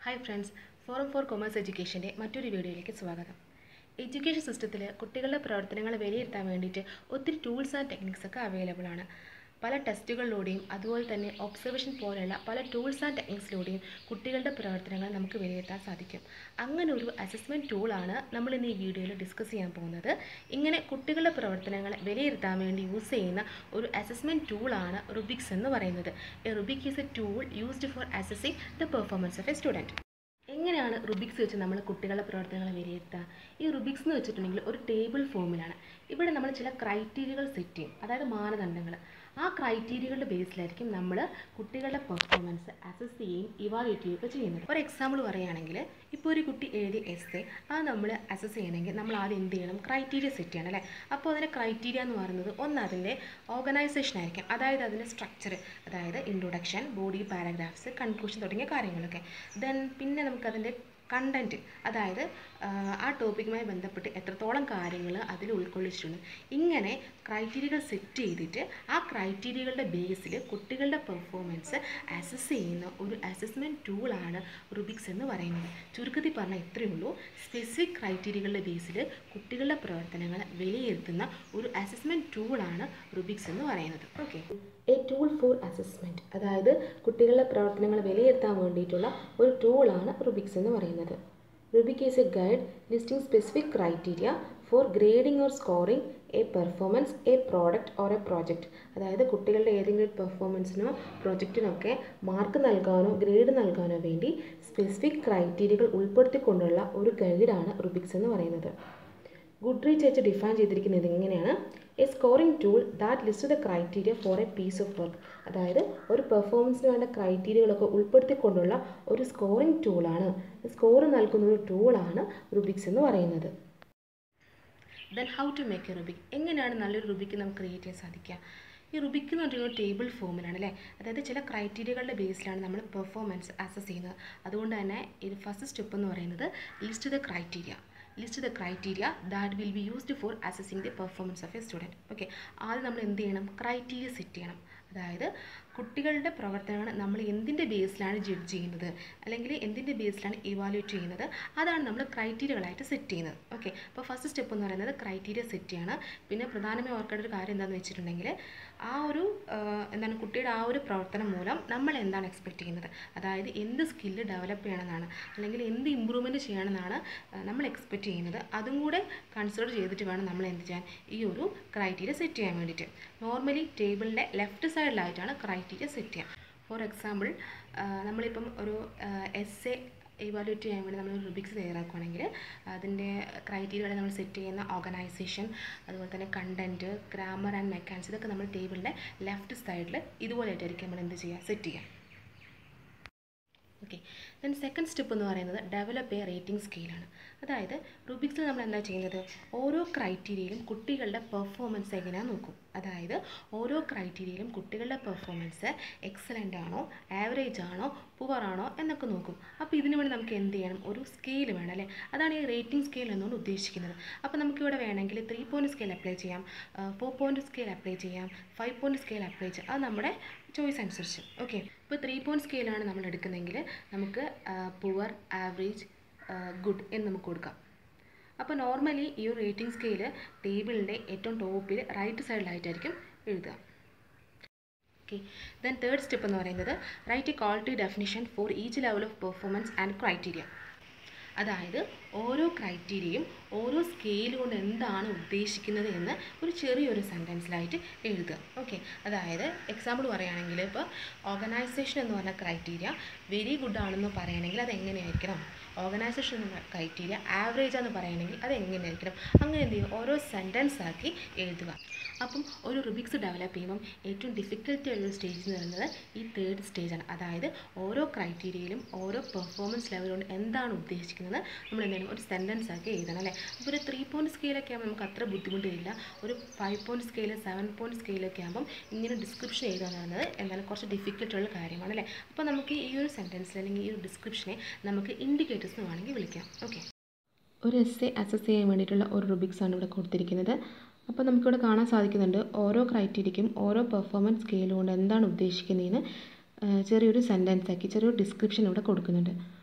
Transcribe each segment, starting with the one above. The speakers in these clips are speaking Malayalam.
hi friends forum for commerce എഡ്യൂക്കേഷൻ്റെ മറ്റൊരു വീഡിയോയിലേക്ക് സ്വാഗതം എഡ്യൂക്കേഷൻ സിസ്റ്റത്തിൽ കുട്ടികളുടെ പ്രവർത്തനങ്ങൾ വിലയിരുത്താൻ വേണ്ടിയിട്ട് ഒത്തിരി ടൂൾസ് ആൻഡ് ടെക്നിക്സ് ഒക്കെ അവൈലബിൾ ആണ് പല ടെസ്റ്റുകളിലൂടെയും അതുപോലെ തന്നെ ഒബ്സർവേഷൻ പോലെയുള്ള പല ടൂൾസ് ആൻഡ് ടെക്നിക്സിലൂടെയും കുട്ടികളുടെ പ്രവർത്തനങ്ങൾ നമുക്ക് വിലയിരുത്താൻ സാധിക്കും അങ്ങനെ ഒരു അസസ്മെൻറ്റ് ടൂളാണ് നമ്മൾ ഇന്ന് ഈ വീഡിയോയിൽ ഡിസ്കസ് ചെയ്യാൻ പോകുന്നത് ഇങ്ങനെ കുട്ടികളുടെ പ്രവർത്തനങ്ങൾ വിലയിരുത്താൻ വേണ്ടി യൂസ് ചെയ്യുന്ന ഒരു അസസ്മെൻറ്റ് ടൂളാണ് റുബിക്സ് എന്ന് പറയുന്നത് rubric is a tool used for assessing the performance of a student എങ്ങനെയാണ് റുബിക്സ് വെച്ച് നമ്മൾ കുട്ടികളുടെ പ്രവർത്തനങ്ങൾ വിലയിരുത്തുക ഈ റുബിക്സ് എന്ന് വെച്ചിട്ടുണ്ടെങ്കിൽ ഒരു ടേബിൾ ഫോമിലാണ് ഇവിടെ നമ്മൾ ചില ക്രൈറ്റീരിയകൾ സെറ്റ് ചെയ്യും അതായത് മാനദണ്ഡങ്ങൾ ആ ക്രൈറ്റീരിയകളുടെ ബേസിലായിരിക്കും നമ്മൾ കുട്ടികളുടെ പെർഫോമൻസ് അസസ് ചെയ്യുകയും ഇവാലുവേറ്റ് ചെയ്യുകയൊക്കെ ചെയ്യുന്നത് ഒരു എക്സാമ്പിൾ പറയുകയാണെങ്കിൽ ഇപ്പോൾ ഒരു കുട്ടി എഴുതിയ എസ് എ അത് നമ്മൾ അസസ് ചെയ്യണമെങ്കിൽ നമ്മൾ ആദ്യം എന്ത് ചെയ്യണം ക്രൈറ്റീരിയ സെറ്റ് ചെയ്യണം അല്ലേ അപ്പോൾ അതിൻ്റെ ക്രൈറ്റീരിയ എന്ന് പറയുന്നത് ഒന്ന് അതിൻ്റെ ഓർഗനൈസേഷൻ ആയിരിക്കും അതായത് അതിൻ്റെ സ്ട്രക്ചർ അതായത് ഇൻട്രൊഡക്ഷൻ ബോഡി പാരഗ്രാഫ്സ് കൺക്ലൂഷൻ തുടങ്ങിയ കാര്യങ്ങളൊക്കെ ദെൻ പിന്നെ നമുക്കതിൻ്റെ കണ്ടൻറ്റ് അതായത് ആ ടോപ്പിക്കുമായി ബന്ധപ്പെട്ട് എത്രത്തോളം കാര്യങ്ങൾ അതിൽ ഉൾക്കൊള്ളിച്ചിട്ടുണ്ട് ഇങ്ങനെ ക്രൈറ്റീരിയകൾ സെറ്റ് ചെയ്തിട്ട് ആ ക്രൈറ്റീരിയകളുടെ ബേസിൽ കുട്ടികളുടെ പെർഫോമൻസ് അസസ് ചെയ്യുന്ന ഒരു അസസ്മെൻറ്റ് ടൂളാണ് റുബിക്സ് എന്ന് പറയുന്നത് ചുരുക്കത്തിൽ പറഞ്ഞാൽ ഇത്രയേ ഉള്ളൂ സ്പെസിഫിക് ക്രൈറ്റീരിയകളുടെ ബേസിൽ കുട്ടികളുടെ പ്രവർത്തനങ്ങൾ വിലയിരുത്തുന്ന ഒരു അസസ്മെൻറ്റ് ടൂളാണ് റുബിക്സ് എന്ന് പറയുന്നത് okay a tool for assessment അതായത് കുട്ടികളുടെ പ്രവർത്തനങ്ങൾ വിലയിരുത്താൻ വേണ്ടിയിട്ടുള്ള ഒരു ടൂളാണ് റുബിക്സ് എന്ന് പറയുന്നത് rubric is a guide listing specific criteria for grading or scoring a performance a product or a project അതായത് കുട്ടികളുടെ ഏതെങ്കിലും പെർഫോമൻസിനോ പ്രൊജക്റ്റിനൊക്കെ മാർക്ക് നൽകാനോ ഗ്രേഡ് നൽകാനോ വേണ്ടി സ്പെസിഫിക് ക്രൈറ്റീരിയകൾ ഉൾപ്പെടുത്തിക്കൊണ്ടുള്ള ഒരു ഗൈഡാണ് റുബിക്സ് എന്ന് പറയുന്നത് ഗുഡ് റീച്ച് വെച്ച് ഡിഫൈൻ ചെയ്തിരിക്കുന്നത് എങ്ങനെയാണ് a scoring tool that list the criteria for a piece of work അതായത് ഒരു പെർഫോമൻസിന് വേണ്ട ക്രൈറ്റീരിയകളൊക്കെ ഉൾപ്പെടുത്തിക്കൊണ്ടുള്ള ഒരു സ്കോറിംഗ് ടൂളാണ് സ്കോർ നൽകുന്ന ഒരു ടൂളാണ് റുബിക്സ് എന്ന് പറയുന്നത് then how to make a rubric എങ്ങനെയാണ് നല്ലൊരു റുബിക്ക് നമുക്ക് ക്രിയേറ്റ് ചെയ്യാൻ സാധിക്കുക ഈ റുബിക്ക് എന്ന് പറഞ്ഞിട്ടുള്ള ടേബിൾ ഫോമിലാണ് അല്ലേ അതായത് ചില ക്രൈറ്റീരിയകളുടെ ബേസിലാണ് നമ്മൾ പെർഫോമൻസ് അസസ് ചെയ്യുന്നത് അതുകൊണ്ട് തന്നെ ഇത് ഫസ്റ്റ് സ്റ്റെപ്പ് എന്ന് പറയുന്നത് list the criteria list the criteria that will be used for assessing the performance of a student okay ആദ്യം നമ്മൾ എന്ത് ചെയ്യണം ക്രൈറ്റീരിയ സെറ്റ് ചെയ്യണം അതായത് കുട്ടികളുടെ പ്രവർത്തനങ്ങൾ നമ്മൾ എന്തിൻ്റെ ബേസിലാണ് ജഡ്ജ് ചെയ്യുന്നത് അല്ലെങ്കിൽ എന്തിൻ്റെ ബേസിലാണ് ഇവാലുവേറ്റ് ചെയ്യുന്നത് അതാണ് നമ്മൾ ക്രൈറ്റീരിയകളായിട്ട് സെറ്റ് ചെയ്യുന്നത് ഓക്കെ അപ്പോൾ ഫസ്റ്റ് സ്റ്റെപ്പ് എന്ന് പറയുന്നത് ക്രൈറ്റീരിയ സെറ്റ് ചെയ്യണം പിന്നെ പ്രധാനമായി ഓർക്കേണ്ട ഒരു കാര്യം എന്താണെന്ന് വെച്ചിട്ടുണ്ടെങ്കിൽ ആ ഒരു എന്താണ് കുട്ടിയുടെ ആ ഒരു പ്രവർത്തനം മൂലം നമ്മൾ എന്താണ് എക്സ്പെക്റ്റ് ചെയ്യുന്നത് അതായത് എന്ത് സ്കില്ല് ഡെവലപ്പ് ചെയ്യണമെന്നാണ് അല്ലെങ്കിൽ എന്ത് ഇമ്പ്രൂവ്മെൻറ്റ് ചെയ്യണമെന്നാണ് നമ്മൾ എക്സ്പെക്റ്റ് ചെയ്യുന്നത് അതും കൂടെ കൺസിഡർ ചെയ്തിട്ട് വേണം നമ്മൾ എന്ത് ചെയ്യാൻ ഈ ഒരു ക്രൈറ്റീരിയ സെറ്റ് ചെയ്യാൻ വേണ്ടിയിട്ട് നോർമലി ടേബിളിൻ്റെ ലെഫ്റ്റ് സൈഡിലായിട്ടാണ് ക്രൈറ്റീരിയ സെറ്റ് ചെയ്യുക ഫോർ എക്സാമ്പിൾ നമ്മളിപ്പം ഒരു എസ് എ ഇവാലുവേറ്റ് ചെയ്യാൻ വേണ്ടി നമ്മൾ റുബിക്സ് തയ്യാറാക്കുകയാണെങ്കിൽ അതിൻ്റെ ക്രൈറ്റീരിയകളെ നമ്മൾ സെറ്റ് ചെയ്യുന്ന ഓർഗനൈസേഷൻ അതുപോലെ തന്നെ കണ്ടൻറ്റ് ഗ്രാമർ ആൻഡ് മെക്കാനിക്സ് ഇതൊക്കെ നമ്മൾ ടേബിളിൻ്റെ ലെഫ്റ്റ് സൈഡിൽ ഇതുപോലെയായിട്ടായിരിക്കും നമ്മൾ എന്ത് ചെയ്യുക സെറ്റ് ചെയ്യുക ഓക്കെ ദെൻ സെക്കൻഡ് സ്റ്റെപ്പ് എന്ന് പറയുന്നത് ഡെവലപ്പ് എ റേറ്റിംഗ് സ്കെയിലാണ് അതായത് റുബിക്സിൽ നമ്മൾ എന്താ ചെയ്യുന്നത് ഓരോ ക്രൈറ്റീരിയയിലും കുട്ടികളുടെ പെർഫോമൻസ് എങ്ങനെയാണ് നോക്കും അതായത് ഓരോ ക്രൈറ്റീരിയയിലും കുട്ടികളുടെ പെർഫോമൻസ് എക്സലൻ്റ് ആണോ ആവറേജ് ആണോ പുവർ ആണോ എന്നൊക്കെ നോക്കും അപ്പോൾ ഇതിനു വേണ്ടി നമുക്ക് എന്ത് ചെയ്യണം ഒരു സ്കെയിൽ വേണം അല്ലേ അതാണ് ഈ റേറ്റിംഗ് സ്കെയിൽ എന്നുകൊണ്ട് ഉദ്ദേശിക്കുന്നത് അപ്പോൾ നമുക്കിവിടെ വേണമെങ്കിൽ ത്രീ പോയിൻറ്റ് സ്കെയിൽ അപ്ലൈ ചെയ്യാം ഫോർ പോയിൻറ്റ് സ്കെയിൽ അപ്ലൈ ചെയ്യാം ഫൈവ് പോയിൻറ്റ് സ്കെയിൽ അപ്ലൈ ചെയ്യാം അത് നമ്മുടെ ചോയ്സ് അനുസരിച്ച് ഓക്കെ ഇപ്പോൾ ത്രീ പോയിൻറ്റ് സ്കെയിലാണ് നമ്മൾ എടുക്കുന്നതെങ്കിൽ നമുക്ക് പുവർ ആവറേജ് ഗുഡ് എന്ന് നമുക്ക് കൊടുക്കാം അപ്പോൾ നോർമലി ഈ ഒരു റേറ്റിംഗ് സ്കെയിൽ ടേബിളിൻ്റെ ഏറ്റവും ടോപ്പിൽ റൈറ്റ് സൈഡിലായിട്ടായിരിക്കും എഴുതുക ഓക്കെ ദെൻ തേർഡ് സ്റ്റെപ്പ് എന്ന് പറയുന്നത് write a quality definition for each level of performance and criteria അതായത് ഓരോ ക്രൈറ്റീരിയയും ഓരോ സ്കെയിൽ കൊണ്ട് എന്താണ് ഉദ്ദേശിക്കുന്നത് എന്ന് ഒരു ചെറിയൊരു സെൻറ്റൻസിലായിട്ട് എഴുതുക ഓക്കെ അതായത് എക്സാമ്പിൾ പറയുകയാണെങ്കിൽ ഇപ്പോൾ ഓർഗനൈസേഷൻ എന്ന് പറഞ്ഞ ക്രൈറ്റീരിയ വെരി ഗുഡ് ആണെന്ന് പറയണമെങ്കിൽ അത് എങ്ങനെയായിരിക്കണം ഓർഗനൈസേഷൻ എന്ന ക്രൈറ്റീരിയ ആവറേജ് എന്ന് പറയണമെങ്കിൽ അത് എങ്ങനെയായിരിക്കണം അങ്ങനെ എന്ത് ചെയ്യും ഓരോ സെൻറ്റൻസ് ആക്കി എഴുതുക അപ്പം ഒരു റുബിക്സ് ഡെവലപ്പ് ചെയ്യുമ്പം ഏറ്റവും ഡിഫിക്കൽട്ടി ഉള്ള സ്റ്റേജ് എന്ന് പറയുന്നത് ഈ തേർഡ് സ്റ്റേജാണ് അതായത് ഓരോ ക്രൈറ്റീരിയയിലും ഓരോ പെർഫോമൻസ് ലെവൽ കൊണ്ട് എന്താണ് ഉദ്ദേശിക്കുന്നത് നമ്മൾ എന്തെങ്കിലും ഒരു സെൻറ്റൻസ് ആക്കി എഴുതണം അല്ലേ അപ്പോൾ ഒരു ത്രീ പോയിൻറ്റ് സ്കെയിലൊക്കെ ആകുമ്പോൾ നമുക്ക് അത്ര ബുദ്ധിമുട്ടില്ല ഒരു five point scale seven point സ്കെയിലൊക്കെ ആകുമ്പം ഇങ്ങനെ ഡിസ്ക്രിപ്ഷൻ എഴുതുക എന്ന് പറയുന്നത് എന്തായാലും കുറച്ച് ഡിഫിക്കൽട്ടുള്ള കാര്യമാണ് അല്ലേ അപ്പോൾ നമുക്ക് ഈ ഒരു സെൻറ്റൻസിൽ അല്ലെങ്കിൽ ഈ ഒരു ഡിസ്ക്രിപ്ഷനെ നമുക്ക് ഇൻഡിക്കേറ്റേഴ്സ് എന്ന് വേണമെങ്കിൽ വിളിക്കാം ഓക്കെ ഒരു എസ് എ അസസ് ചെയ്യാൻ വേണ്ടിയിട്ടുള്ള ഒരു റുബിക്സ് ആണ് ഇവിടെ കൊടുത്തിരിക്കുന്നത് അപ്പോൾ നമുക്കിവിടെ കാണാൻ സാധിക്കുന്നുണ്ട് ഓരോ ക്രൈറ്റീരിയയ്ക്കും ഓരോ പെർഫോമൻസ് സ്കെയിൽ കൊണ്ട് എന്താണ് ഉദ്ദേശിക്കുന്നതെന്ന് ചെറിയൊരു സെൻറ്റൻസ് ആക്കി ചെറിയൊരു ഡിസ്ക്രിപ്ഷൻ ഇവിടെ കൊടുക്കുന്നുണ്ട്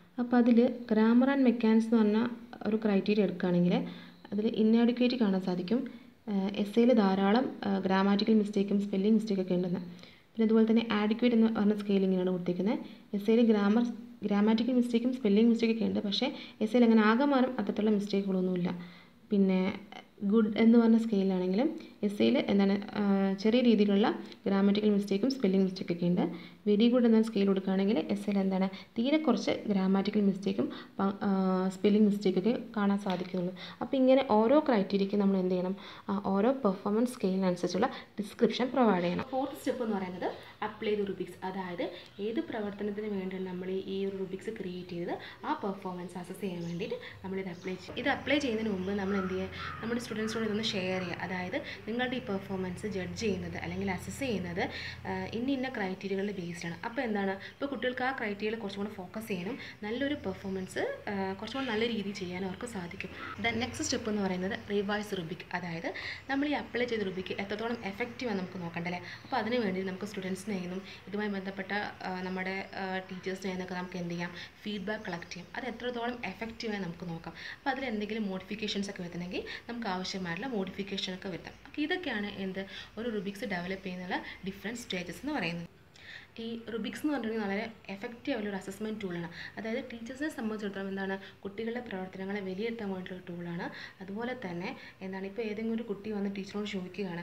അപ്പോൾ അതിൽ ഗ്രാമർ ആൻഡ് മെക്കാനിക്സ് എന്ന് പറഞ്ഞ ഒരു ക്രൈറ്റീരിയ എടുക്കുകയാണെങ്കിൽ അതിൽ ഇന്നാഡിക്വേറ്റ് കാണാൻ സാധിക്കും എസ് എയിൽ ധാരാളം ഗ്രാമാറ്റിക്കൽ മിസ്റ്റേക്കും സ്പെല്ലിംഗ് മിസ്റ്റേക്കൊക്കെ ഉണ്ടെന്ന് പിന്നെ അതുപോലെ തന്നെ ആഡിക്വേറ്റ് എന്ന് പറഞ്ഞ സ്കെയിലിങ്ങിനാണ് കൊടുത്തിരിക്കുന്നത് എസ് എയിൽ ഗ്രാമർ ഗ്രാമാറ്റിക്കൽ മിസ്റ്റേക്കും സ്പെല്ലിംഗ് മിസ്റ്റേക്കൊക്കെ ഉണ്ട് പക്ഷേ എസ് എയിൽ അങ്ങനെ ആകമാനം അത്തരത്തിലുള്ള മിസ്റ്റേക്കുകളൊന്നുമില്ല പിന്നെ ഗുഡ് എന്ന് പറഞ്ഞ സ്കെയിലാണെങ്കിലും എസ് എയിൽ എന്താണ് ചെറിയ രീതിയിലുള്ള ഗ്രാമറ്റിക്കൽ മിസ്റ്റേക്കും സ്പെല്ലിംഗ് മിസ്റ്റേക്കൊക്കെ ഉണ്ട് വെരി ഗുഡ് എന്ന സ്കെയിൽ കൊടുക്കുകയാണെങ്കിൽ എസ് എയിൽ എന്താണ് തീരെ കുറച്ച് ഗ്രാമാറ്റിക്കൽ മിസ്റ്റേക്കും സ്പെല്ലിംഗ് മിസ്റ്റേക്കൊക്കെ കാണാൻ സാധിക്കുന്നുള്ളൂ അപ്പോൾ ഇങ്ങനെ ഓരോ ക്രൈറ്റീരിയയ്ക്ക് നമ്മൾ എന്ത് ചെയ്യണം ഓരോ പെർഫോമൻസ് സ്കെയിലിനനുസരിച്ചുള്ള ഡിസ്ക്രിപ്ഷൻ പ്രൊവൈഡ് ചെയ്യണം ഫോർത്ത് സ്റ്റെപ്പ് എന്ന് പറയുന്നത് അപ്ലൈ ദ റുബിക്സ് അതായത് ഏത് പ്രവർത്തനത്തിന് വേണ്ടിയാണ് നമ്മൾ ഈ ഒരു റുബിക്സ് ക്രിയേറ്റ് ചെയ്തത് ആ പെർഫോമൻസ് അസസ് ചെയ്യാൻ വേണ്ടിയിട്ട് നമ്മളിത് അപ്ലൈ ചെയ്യും ഇത് അപ്ലൈ ചെയ്യുന്നതിന് മുമ്പ് നമ്മൾ എന്ത് ചെയ്യുക നമ്മുടെ സ്റ്റുഡൻസിനോട് ഇതൊന്ന് ഷെയർ ചെയ്യുക അതായത് നിങ്ങളുടെ ഈ പെർഫോമൻസ് ജഡ്ജ് ചെയ്യുന്നത് അല്ലെങ്കിൽ അസസ് ചെയ്യുന്നത് ഇന്ന ഇന്ന ക്രൈറ്റീരിയകളിൽ ബേസ്ഡാണ് അപ്പോൾ എന്താണ് ഇപ്പോൾ കുട്ടികൾക്ക് ആ ക്രൈറ്റീരിയയിൽ കുറച്ചും കൂടെ ഫോക്കസ് ചെയ്യാനും നല്ലൊരു പെർഫോമൻസ് കുറച്ചും കൂടെ നല്ല രീതിയിൽ ചെയ്യാനും അവർക്ക് സാധിക്കും ദെൻ നെക്സ്റ്റ് സ്റ്റെപ്പ് എന്ന് പറയുന്നത് റിവൈസ് റുബിക് അതായത് നമ്മൾ ഈ അപ്ലൈ ചെയ്ത റുബിക്ക് എത്രത്തോളം എഫക്റ്റീവാണ് നമുക്ക് നോക്കണ്ടല്ലേ അപ്പോൾ അതിന് വേണ്ടി നമുക്ക് സ്റ്റുഡൻസിനെ നിന്നും ഇതുമായി ബന്ധപ്പെട്ട നമ്മുടെ ടീച്ചേഴ്സിനെ നിന്നൊക്കെ നമുക്ക് എന്ത് ചെയ്യാം ഫീഡ്ബാക്ക് കളക്ട് ചെയ്യാം അത് എത്രത്തോളം എഫക്റ്റീവായി നമുക്ക് നോക്കാം അപ്പോൾ അതിൽ എന്തെങ്കിലും മോഡിഫിക്കേഷൻസ് ഒക്കെ വരുന്നുണ്ടെങ്കിൽ നമുക്ക് ആവശ്യമായിട്ടുള്ള മോഡിഫിക്കേഷൻ ഒക്കെ വരുത്താം അപ്പോൾ ഇതൊക്കെയാണ് എന്ത് ഒരു റുബിക്സ് ഡെവലപ്പ് ചെയ്യുന്നുള്ള ഡിഫറെൻറ്റ് സ്റ്റേജസ് എന്ന് പറയുന്നത് ഈ റുബിക്സ് എന്ന് പറഞ്ഞിട്ടുണ്ടെങ്കിൽ വളരെ എഫക്റ്റീവ് ആയിട്ടുള്ള ഒരു അസസ്മെൻറ്റ് ടൂളാണ് അതായത് ടീച്ചേഴ്സിനെ സംബന്ധിച്ചിടത്തോളം എന്താണ് കുട്ടികളുടെ പ്രവർത്തനങ്ങളെ വിലയിരുത്താൻ വേണ്ടിയിട്ടുള്ള ടൂളാണ് അതുപോലെ തന്നെ എന്താണ് ഇപ്പോൾ ഏതെങ്കിലും ഒരു കുട്ടി വന്ന് ടീച്ചറോട് ചോദിക്കുകയാണ്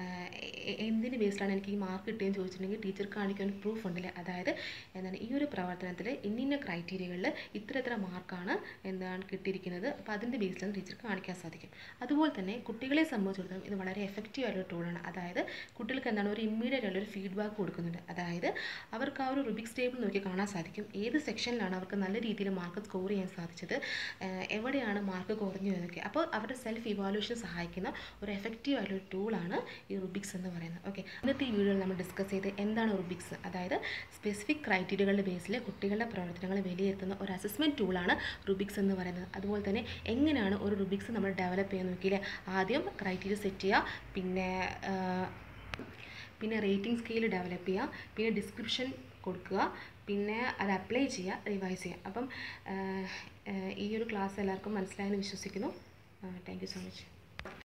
എന്തിന് ബേസിലാണ് എനിക്ക് ഈ മാർക്ക് കിട്ടിയെന്ന് ചോദിച്ചിട്ടുണ്ടെങ്കിൽ ടീച്ചർക്ക് കാണിക്കാൻ ഒരു പ്രൂഫ് ഉണ്ടല്ലേ അതായത് എന്താണ് ഈ ഒരു പ്രവർത്തനത്തിൽ ഇന്നിന്ന ക്രൈറ്റീരിയകളിൽ ഇത്ര ഇത്ര മാർക്കാണ് എന്താണ് കിട്ടിയിരിക്കുന്നത് അപ്പോൾ അതിൻ്റെ ബേസിലാണ് ടീച്ചർക്ക് കാണിക്കാൻ സാധിക്കും അതുപോലെ തന്നെ കുട്ടികളെ സംബന്ധിച്ചിടത്തോളം ഇത് വളരെ എഫക്റ്റീവ് ആയിട്ടുള്ള ടൂളാണ് അതായത് കുട്ടികൾക്ക് എന്താണ് ഒരു ഇമ്മീഡിയറ്റ് ആയിട്ടുള്ള ഒരു ഫീഡ്ബാക്ക് കൊടുക്കുന്നുണ്ട് അതായത് അവർക്ക് ആ ഒരു റുബിക്സ് ടേബിൾ നോക്കി കാണാൻ സാധിക്കും ഏത് സെക്ഷനിലാണ് അവർക്ക് നല്ല രീതിയിൽ മാർക്ക് സ്കോർ ചെയ്യാൻ സാധിച്ചത് എവിടെയാണ് മാർക്ക് കുറഞ്ഞു എന്നൊക്കെ അപ്പോൾ അവരുടെ സെൽഫ് ഇവാലുവേഷൻ സഹായിക്കുന്ന ഒരു എഫക്റ്റീവ് ആയിട്ടുള്ള ടൂളാണ് ഈ റുബിക്സ് എന്ന് പറയുന്നത് ഓക്കെ ഇന്നത്തെ ഈ വീഡിയോയിൽ നമ്മൾ ഡിസ്കസ് ചെയ്ത് എന്താണ് റുബിക്സ് അതായത് സ്പെസിഫിക് ക്രൈറ്റീരിയകളുടെ ബേസിൽ കുട്ടികളുടെ പ്രവർത്തനങ്ങൾ വിലയിരുത്തുന്ന ഒരു അസസ്മെൻറ്റ് ടൂളാണ് റുബിക്സ് എന്ന് പറയുന്നത് അതുപോലെ തന്നെ എങ്ങനെയാണ് ഒരു റുബിക്സ് നമ്മൾ ഡെവലപ്പ് ചെയ്യാൻ നോക്കിയില്ലേ ആദ്യം ക്രൈറ്റീരിയ സെറ്റ് ചെയ്യുക പിന്നെ പിന്നെ റേറ്റിംഗ് സ്കെയിൽ ഡെവലപ്പ് ചെയ്യുക പിന്നെ ഡിസ്ക്രിപ്ഷൻ കൊടുക്കുക പിന്നെ അത് അപ്ലൈ ചെയ്യുക റിവൈസ് ചെയ്യുക അപ്പം ഈ ഒരു ക്ലാസ് എല്ലാവർക്കും മനസ്സിലായെന്ന് വിശ്വസിക്കുന്നു താങ്ക് യു സോ മച്ച്